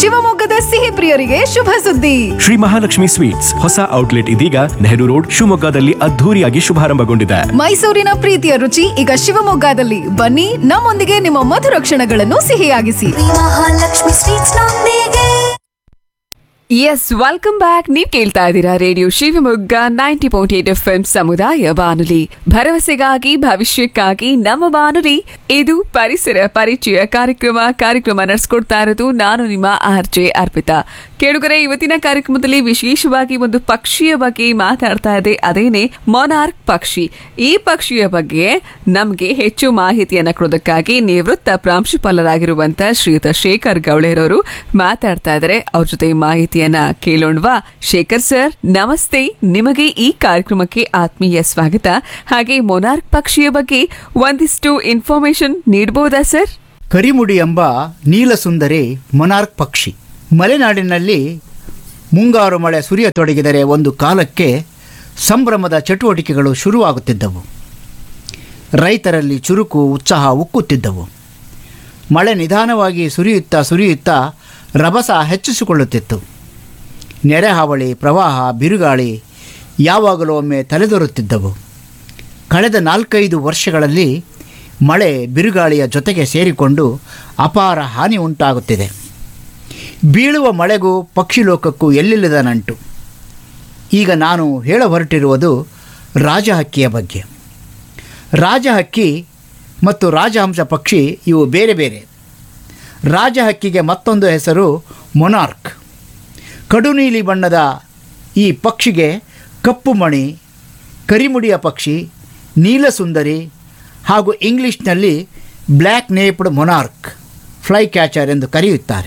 ಶಿವಮೊಗ್ಗದ ಸಿಹಿ ಪ್ರಿಯರಿಗೆ ಶುಭ ಸುದ್ದಿ ಶ್ರೀ ಮಹಾಲಕ್ಷ್ಮಿ ಸ್ವೀಟ್ಸ್ ಹೊಸ ಔಟ್ಲೆಟ್ ಇದೀಗ ನೆಹರು ರೋಡ್ ಶಿವಮೊಗ್ಗದಲ್ಲಿ ಅದ್ಧೂರಿಯಾಗಿ ಶುಭಾರಂಭಗೊಂಡಿದೆ ಮೈಸೂರಿನ ಪ್ರೀತಿಯ ರುಚಿ ಈಗ ಶಿವಮೊಗ್ಗದಲ್ಲಿ ಬನ್ನಿ ನಮ್ಮೊಂದಿಗೆ ನಿಮ್ಮ ಮಧುರ ಕ್ಷಣಗಳನ್ನು ಸಿಹಿಯಾಗಿಸಿ ಮಹಾಲಕ್ಷ್ಮಿ ಸ್ವೀಟ್ಸ್ ನೊಂದಿಗೆ ಎಸ್ ವೆಲ್ಕಮ್ ಬ್ಯಾಕ್ ನೀವ್ ಕೇಳ್ತಾ ಇದ್ದೀರಾ radio Shivamogga ninety point eight F M ಸಮುದಾಯ ಬಾನುಲಿ ಭರವಸೆಗಾಗಿ ಭವಿಷ್ಯಕ್ಕಾಗಿ ನಮ್ಮ ಬಾನುಲಿ ಇದು ಪರಿಸರ ಪರಿಚಯ ಕಾರ್ಯಕ್ರಮ ಕಾರ್ಯಕ್ರಮ ನಡೆಸ್ಕೊಡ್ತಾ ಇರೋದು ನಾನು ನಿಮ್ಮ ಆರ್ ಜೆ ಅರ್ಪಿತಾ ಕೇಳುಗರೆ ಇವತ್ತಿನ ಕಾರ್ಯಕ್ರಮದಲ್ಲಿ ವಿಶೇಷವಾಗಿ ಒಂದು ಪಕ್ಷಿಯ ಬಗ್ಗೆ ಮಾತಾಡ್ತಾ ಇದೆ ಅದೇನೆ ಮೊನಾರ್ಕ್ ಪಕ್ಷಿ ಈ ಪಕ್ಷಿಯ ಬಗ್ಗೆ ನಮಗೆ ಹೆಚ್ಚು ಮಾಹಿತಿಯನ್ನ ಕೊಡೋದಕ್ಕಾಗಿ ನಿವೃತ್ತ ಪ್ರಾಂಶುಪಾಲರಾಗಿರುವಂತ ಶ್ರೀಯುತ ಶೇಖರ್ ಗೌಳೆರವರು ಮಾತಾಡ್ತಾ ಇದ್ದಾರೆ ಅವ್ರ ಜೊತೆ ಮಾಹಿತಿಯನ್ನ ಕೇಳೋಣವಾ ಶೇಖರ್ ಸರ್ ನಮಸ್ತೆ ನಿಮಗೆ ಈ ಕಾರ್ಯಕ್ರಮಕ್ಕೆ ಆತ್ಮೀಯ ಸ್ವಾಗತ ಹಾಗೆ ಮೊನಾರ್ಕ್ ಪಕ್ಷಿಯ ಬಗ್ಗೆ ಒಂದಿಷ್ಟು ಇನ್ಫಾರ್ಮೇಶನ್ ನೀಡಬಹುದಾ ಸರ್ ಕರಿಮುಡಿ ಎಂಬ ನೀಲಸುಂದರಿ ಮೊನಾರ್ಕ್ ಪಕ್ಷಿ ಮಲೆನಾಡಿನಲ್ಲಿ ಮುಂಗಾರು ಮಳೆ ಸುರಿಯತೊಡಗಿದರೆ ಒಂದು ಕಾಲಕ್ಕೆ ಸಂಭ್ರಮದ ಚಟುವಟಿಕೆಗಳು ಶುರುವಾಗುತ್ತಿದ್ದವು ರೈತರಲ್ಲಿ ಚುರುಕು ಉತ್ಸಾಹ ಉಕ್ಕುತ್ತಿದ್ದವು ಮಳೆ ನಿಧಾನವಾಗಿ ಸುರಿಯುತ್ತಾ ಸುರಿಯುತ್ತಾ ರಭಸ ಹೆಚ್ಚಿಸಿಕೊಳ್ಳುತ್ತಿತ್ತು ನೆರೆಹಾವಳಿ ಪ್ರವಾಹ ಬಿರುಗಾಳಿ ಯಾವಾಗಲೂ ಒಮ್ಮೆ ತಲೆದೋರುತ್ತಿದ್ದವು ಕಳೆದ ನಾಲ್ಕೈದು ವರ್ಷಗಳಲ್ಲಿ ಮಳೆ ಬಿರುಗಾಳಿಯ ಜೊತೆಗೆ ಸೇರಿಕೊಂಡು ಅಪಾರ ಹಾನಿ ಉಂಟಾಗುತ್ತಿದೆ ಬೀಳುವ ಮಳೆಗೂ ಪಕ್ಷಿಲೋಕಕ್ಕೂ ಎಲ್ಲಿಲ್ಲದ ನಂಟು ಈಗ ನಾನು ಹೇಳ ಹೊರಟಿರುವುದು ರಾಜಹಕ್ಕಿಯ ಬಗ್ಗೆ ರಾಜಹಕ್ಕಿ ಮತ್ತು ರಾಜಹಂಸ ಪಕ್ಷಿ ಇವು ಬೇರೆ ಬೇರೆ ರಾಜಹಕ್ಕಿಗೆ ಮತ್ತೊಂದು ಹೆಸರು ಮೊನಾರ್ಕ್ ಕಡು ನೀಲಿ ಬಣ್ಣದ ಈ ಪಕ್ಷಿಗೆ ಕಪ್ಪು ಮಣಿ ಕರಿಮುಡಿಯ ಪಕ್ಷಿ ನೀಲಸುಂದರಿ ಹಾಗೂ ಇಂಗ್ಲಿಷ್ನಲ್ಲಿ black naped monarch fly catcher ಎಂದು ಕರೆಯುತ್ತಾರೆ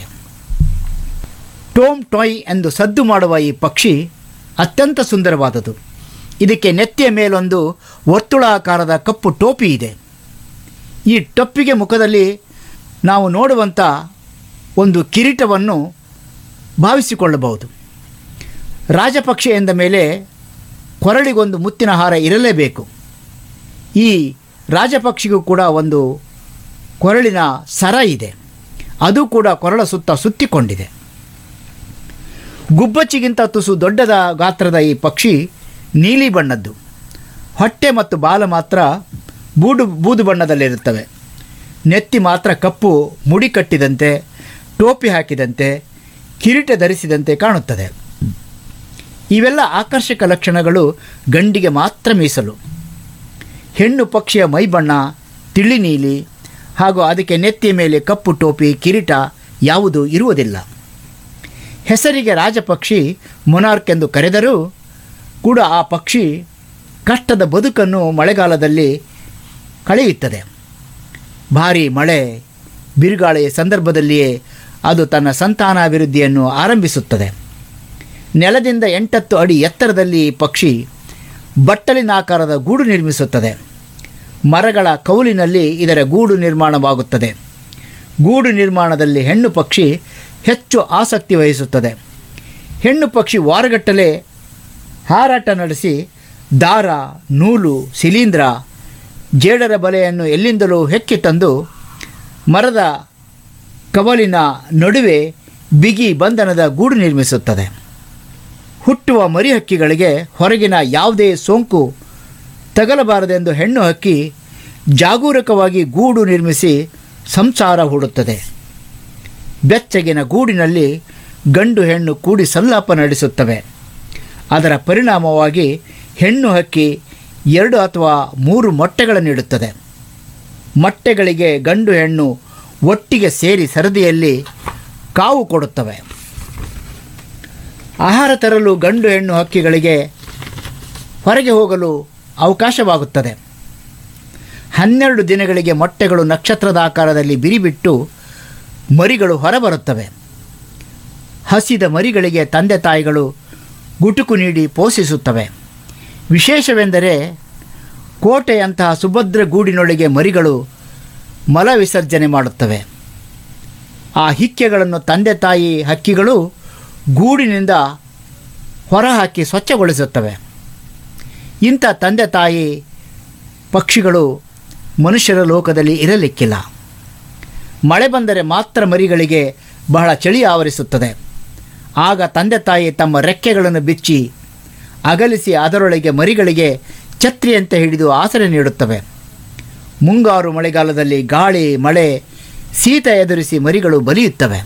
ಟೋಮ್ ಟಾಯ್ ಎಂದು ಸದ್ದು ಮಾಡುವ ಈ ಪಕ್ಷಿ ಅತ್ಯಂತ ಸುಂದರವಾದುದು ಇದಕ್ಕೆ ನೆತ್ತಿಯ ಮೇಲೊಂದು ವರ್ತುಳಾಕಾರದ ಕಪ್ಪು ಟೋಪಿ ಇದೆ ಈ ಟೊಪ್ಪಿಗೆ ಮುಖದಲ್ಲಿ ನಾವು ನೋಡುವಂಥ ಒಂದು ಕಿರೀಟವನ್ನು ಭಾವಿಸಿಕೊಳ್ಳಬಹುದು ರಾಜಪಕ್ಷೆ ಎಂದ ಮೇಲೆ ಕೊರಳಿಗೊಂದು ಮುತ್ತಿನ ಹಾರ ಇರಲೇಬೇಕು ಈ ರಾಜಪಕ್ಷಿಗೂ ಕೂಡ ಒಂದು ಕೊರಳಿನ ಸರ ಇದೆ ಅದು ಕೂಡ ಕೊರಳ ಸುತ್ತ ಸುತ್ತಿಕೊಂಡಿದೆ ಗುಬ್ಬಚ್ಚಿಗಿಂತ ತುಸು ದೊಡ್ಡದ ಗಾತ್ರದ ಈ ಪಕ್ಷಿ ನೀಲಿ ಬಣ್ಣದ್ದು ಹೊಟ್ಟೆ ಮತ್ತು ಬಾಲ ಮಾತ್ರ ಬೂಡು ಬೂದು ಬಣ್ಣದಲ್ಲಿರುತ್ತವೆ ನೆತ್ತಿ ಮಾತ್ರ ಕಪ್ಪು ಮುಡಿ ಕಟ್ಟಿದಂತೆ ಟೋಪಿ ಹಾಕಿದಂತೆ ಕಿರೀಟ ಧರಿಸಿದಂತೆ ಕಾಣುತ್ತದೆ ಇವೆಲ್ಲ ಆಕರ್ಷಕ ಲಕ್ಷಣಗಳು ಗಂಡಿಗೆ ಮಾತ್ರ ಮೀಸಲು ಹೆಣ್ಣು ಪಕ್ಷಿಯ ಮೈಬಣ್ಣ ತಿಳಿ ನೀಲಿ ಹಾಗೂ ಅದಕ್ಕೆ ನೆತ್ತಿಯ ಮೇಲೆ ಕಪ್ಪು ಟೋಪಿ ಕಿರೀಟ ಯಾವುದೂ ಇರುವುದಿಲ್ಲ ಹೆಸರಿಗೆ ರಾಜಪಕ್ಷಿ ಮೊನಾರ್ಕ್ ಎಂದು ಕರೆದರೂ ಕೂಡ ಆ ಪಕ್ಷಿ ಕಷ್ಟದ ಬದುಕನ್ನು ಮಳೆಗಾಲದಲ್ಲಿ ಕಳೆಯುತ್ತದೆ ಭಾರೀ ಮಳೆ ಬಿರುಗಾಳಿಯ ಸಂದರ್ಭದಲ್ಲಿಯೇ ಅದು ತನ್ನ ಸಂತಾನಾಭಿವೃದ್ಧಿಯನ್ನು ಆರಂಭಿಸುತ್ತದೆ ನೆಲದಿಂದ ಎಂಟತ್ತು ಅಡಿ ಎತ್ತರದಲ್ಲಿ ಈ ಪಕ್ಷಿ ಬಟ್ಟಲಿನಾಕಾರದ ಗೂಡು ನಿರ್ಮಿಸುತ್ತದೆ ಮರಗಳ ಕೌಲಿನಲ್ಲಿ ಇದರ ಗೂಡು ನಿರ್ಮಾಣವಾಗುತ್ತದೆ ಗೂಡು ನಿರ್ಮಾಣದಲ್ಲಿ ಹೆಣ್ಣು ಪಕ್ಷಿ ಹೆಚ್ಚು ಆಸಕ್ತಿ ವಹಿಸುತ್ತದೆ ಹೆಣ್ಣು ಪಕ್ಷಿ ವಾರಗಟ್ಟಲೆ ಹಾರಾಟ ನಡೆಸಿ ದಾರ ನೂಲು ಶಿಲೀಂಧ್ರ ಜೇಡರ ಬಲೆಯನ್ನು ಎಲ್ಲಿಂದಲೂ ಹೆಕ್ಕಿ ತಂದು ಮರದ ಕವಲಿನ ನಡುವೆ ಬಿಗಿ ಬಂಧನದ ಗೂಡು ನಿರ್ಮಿಸುತ್ತದೆ ಹುಟ್ಟುವ ಮರಿ ಹಕ್ಕಿಗಳಿಗೆ ಹೊರಗಿನ ಯಾವುದೇ ಸೋಂಕು ತಗಲಬಾರದೆಂದು ಹೆಣ್ಣು ಹಕ್ಕಿ ಜಾಗರೂಕವಾಗಿ ಗೂಡು ನಿರ್ಮಿಸಿ ಸಂಸಾರ ಹೂಡುತ್ತದೆ ಬೆಚ್ಚಗಿನ ಗೂಡಿನಲ್ಲಿ ಗಂಡು ಹೆಣ್ಣು ಕೂಡಿ ಸಲ್ಲಾಪ ನಡೆಸುತ್ತವೆ ಅದರ ಪರಿಣಾಮವಾಗಿ ಹೆಣ್ಣು ಹಕ್ಕಿ ಎರಡು ಅಥವಾ ಮೂರು ಮೊಟ್ಟೆಗಳನ್ನಿಡುತ್ತದೆ ಮೊಟ್ಟೆಗಳಿಗೆ ಗಂಡು ಹೆಣ್ಣು ಒಟ್ಟಿಗೆ ಸೇರಿ ಸರದಿಯಲ್ಲಿ ಕಾವು ಕೊಡುತ್ತವೆ ಆಹಾರ ತರಲು ಗಂಡು ಹೆಣ್ಣು ಹಕ್ಕಿಗಳಿಗೆ ಹೊರಗೆ ಹೋಗಲು ಅವಕಾಶವಾಗುತ್ತದೆ ಹನ್ನೆರಡು ದಿನಗಳಿಗೆ ಮೊಟ್ಟೆಗಳು ನಕ್ಷತ್ರದ ಆಕಾರದಲ್ಲಿ ಬಿರಿಬಿಟ್ಟು ಮರಿಗಳು ಹೊರಬರುತ್ತವೆ ಹಸಿದ ಮರಿಗಳಿಗೆ ತಂದೆ ತಾಯಿಗಳು ಗುಟುಕು ನೀಡಿ ಪೋಷಿಸುತ್ತವೆ ವಿಶೇಷವೆಂದರೆ ಕೋಟೆಯಂತಹ ಸುಭದ್ರ ಗೂಡಿನೊಳಗೆ ಮರಿಗಳು ಮಲ ವಿಸರ್ಜನೆ ಮಾಡುತ್ತವೆ ಆ ಹಿಕ್ಕೆಗಳನ್ನು ತಂದೆ ತಾಯಿ ಹಕ್ಕಿಗಳು ಗೂಡಿನಿಂದ ಹೊರಹಾಕಿ ಸ್ವಚ್ಛಗೊಳಿಸುತ್ತವೆ ಇಂಥ ತಂದೆ ತಾಯಿ ಪಕ್ಷಿಗಳು ಮನುಷ್ಯರ ಲೋಕದಲ್ಲಿ ಇರಲಿಕ್ಕಿಲ್ಲ ಮಳೆ ಬಂದರೆ ಮಾತ್ರ ಮರಿಗಳಿಗೆ ಬಹಳ ಚಳಿ ಆವರಿಸುತ್ತದೆ ಆಗ ತಂದೆ ತಾಯಿ ತಮ್ಮ ರೆಕ್ಕೆಗಳನ್ನು ಬಿಚ್ಚಿ ಅಗಲಿಸಿ ಅದರೊಳಗೆ ಮರಿಗಳಿಗೆ ಛತ್ರಿಯಂತೆ ಹಿಡಿದು ಆಸರೆ ನೀಡುತ್ತವೆ ಮುಂಗಾರು ಮಳೆಗಾಲದಲ್ಲಿ ಗಾಳಿ ಮಳೆ ಶೀತ ಎದುರಿಸಿ ಮರಿಗಳು ಬಲಿಯುತ್ತವೆ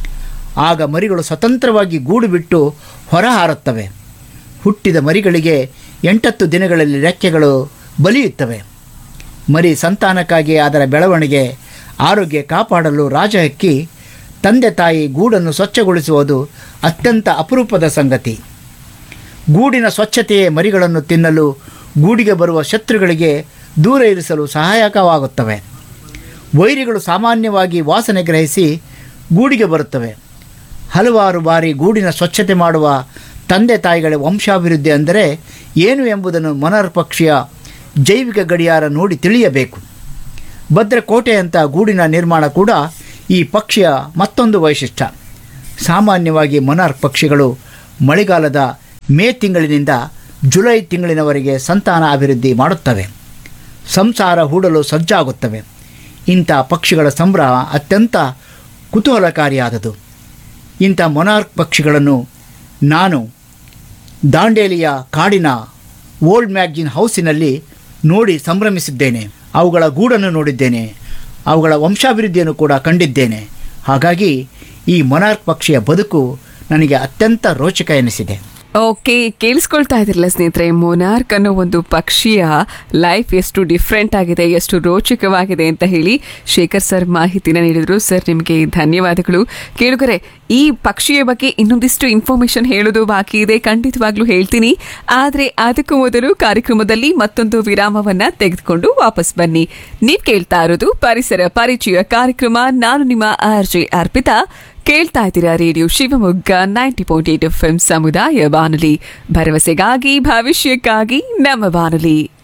ಆಗ ಮರಿಗಳು ಸ್ವತಂತ್ರವಾಗಿ ಗೂಡು ಬಿಟ್ಟು ಹೊರ ಹಾರುತ್ತವೆ ಹುಟ್ಟಿದ ಮರಿಗಳಿಗೆ ಎಂಟತ್ತು ದಿನಗಳಲ್ಲಿ ರೆಕ್ಕೆಗಳು ಬಲಿಯುತ್ತವೆ ಮರಿ ಸಂತಾನಕ್ಕಾಗಿ ಅದರ ಬೆಳವಣಿಗೆ ಆರೋಗ್ಯ ಕಾಪಾಡಲು ರಾಜಹಕ್ಕಿ ತಂದೆ ತಾಯಿ ಗೂಡನ್ನು ಸ್ವಚ್ಛಗೊಳಿಸುವುದು ಅತ್ಯಂತ ಅಪರೂಪದ ಸಂಗತಿ ಗೂಡಿನ ಸ್ವಚ್ಛತೆಯೇ ಮರಿಗಳನ್ನು ತಿನ್ನಲು ಗೂಡಿಗೆ ಬರುವ ಶತ್ರುಗಳಿಗೆ ದೂರ ಇರಿಸಲು ಸಹಾಯಕವಾಗುತ್ತವೆ ವೈರಿಗಳು ಸಾಮಾನ್ಯವಾಗಿ ವಾಸನೆ ಗ್ರಹಿಸಿ ಗೂಡಿಗೆ ಬರುತ್ತವೆ ಹಲವಾರು ಬಾರಿ ಗೂಡಿನ ಸ್ವಚ್ಛತೆ ಮಾಡುವ ತಂದೆ ತಾಯಿಗಳ ವಂಶಾಭಿವೃದ್ಧಿ ಅಂದರೆ ಏನು ಎಂಬುದನ್ನು ಮೊನರ್ ಪಕ್ಷಿಯ ಜೈವಿಕ ಗಡಿಯಾರ ನೋಡಿ ತಿಳಿಯಬೇಕು ಭದ್ರಕೋಟೆಯಂಥ ಗೂಡಿನ ನಿರ್ಮಾಣ ಕೂಡ ಈ ಪಕ್ಷಿಯ ಮತ್ತೊಂದು ವೈಶಿಷ್ಟ್ಯ ಸಾಮಾನ್ಯವಾಗಿ ಮೊನಾರ್ಕ್ ಪಕ್ಷಿಗಳು ಮಳೆಗಾಲದ ಮೇ ತಿಂಗಳಿನಿಂದ ಜುಲೈ ತಿಂಗಳಿನವರೆಗೆ ಸಂತಾನ ಅಭಿವೃದ್ಧಿ ಮಾಡುತ್ತವೆ ಸಂಸಾರ ಹೂಡಲು ಸಜ್ಜಾಗುತ್ತವೆ ಇಂಥ ಪಕ್ಷಿಗಳ ಸಂಭ್ರಮ ಅತ್ಯಂತ ಕುತೂಹಲಕಾರಿಯಾದದು ಇಂಥ ಮೊನಾರ್ಕ್ ಪಕ್ಷಿಗಳನ್ನು ನಾನು ದಾಂಡೇಲಿಯ ಕಾಡಿನ ಓಲ್ಡ್ ಮ್ಯಾಗ್ಜಿನ್ ಹೌಸಿನಲ್ಲಿ ನೋಡಿ ಸಂಭ್ರಮಿಸಿದ್ದೇನೆ ಅವುಗಳ ಗೂಡನ್ನು ನೋಡಿದ್ದೇನೆ ಅವುಗಳ ವಂಶಾಭಿವೃದ್ಧಿಯನ್ನು ಕೂಡ ಕಂಡಿದ್ದೇನೆ ಹಾಗಾಗಿ ಈ ಮೊನಾರ್ಕ್ ಪಕ್ಷಿಯ ಬದುಕು ನನಗೆ ಅತ್ಯಂತ ರೋಚಕ ಎನಿಸಿದೆ ಓಕೆ ಕೇಳಿಸ್ಕೊಳ್ತಾ ಇದ್ರಲ್ಲ ಸ್ನೇಹಿತರೆ ಮೊನಾರ್ಕ್ ಅನ್ನೋ ಒಂದು ಪಕ್ಷಿಯ ಲೈಫ್ ಎಷ್ಟು ಡಿಫ್ರೆಂಟ್ ಆಗಿದೆ ಎಷ್ಟು ರೋಚಕವಾಗಿದೆ ಅಂತ ಹೇಳಿ ಶೇಖರ್ ಸರ್ ಮಾಹಿತಿನ ನೀಡಿದ್ರು ಸರ್ ನಿಮಗೆ ಧನ್ಯವಾದಗಳು ಕೇಳುಗರೆ ಈ ಪಕ್ಷಿಯ ಬಗ್ಗೆ ಇನ್ನೊಂದಿಷ್ಟು ಇನ್ಫಾರ್ಮೇಶನ್ ಹೇಳೋದು ಬಾಕಿ ಇದೆ ಖಂಡಿತವಾಗ್ಲೂ ಹೇಳ್ತೀನಿ ಆದರೆ ಅದಕ್ಕೂ ಮೊದಲು ಕಾರ್ಯಕ್ರಮದಲ್ಲಿ ಮತ್ತೊಂದು ವಿರಾಮವನ್ನ ತೆಗೆದುಕೊಂಡು ವಾಪಸ್ ಬನ್ನಿ ನೀವ್ ಕೇಳ್ತಾ ಇರೋದು ಪರಿಸರ ಪರಿಚಯ ಕಾರ್ಯಕ್ರಮ ನಾನು ನಿಮ್ಮ ಆರ್ ಜೆ ಅರ್ಪಿತಾ ಕೇಳ್ತಾ ಇದ್ದೀರಾ radio Shivamogga ninety point eight F M ಸಮುದಾಯ ಬಾನುಲಿ ಭರವಸೆಗಾಗಿ ಭವಿಷ್ಯಕ್ಕಾಗಿ ನಮ್ಮ ಬಾನುಲಿ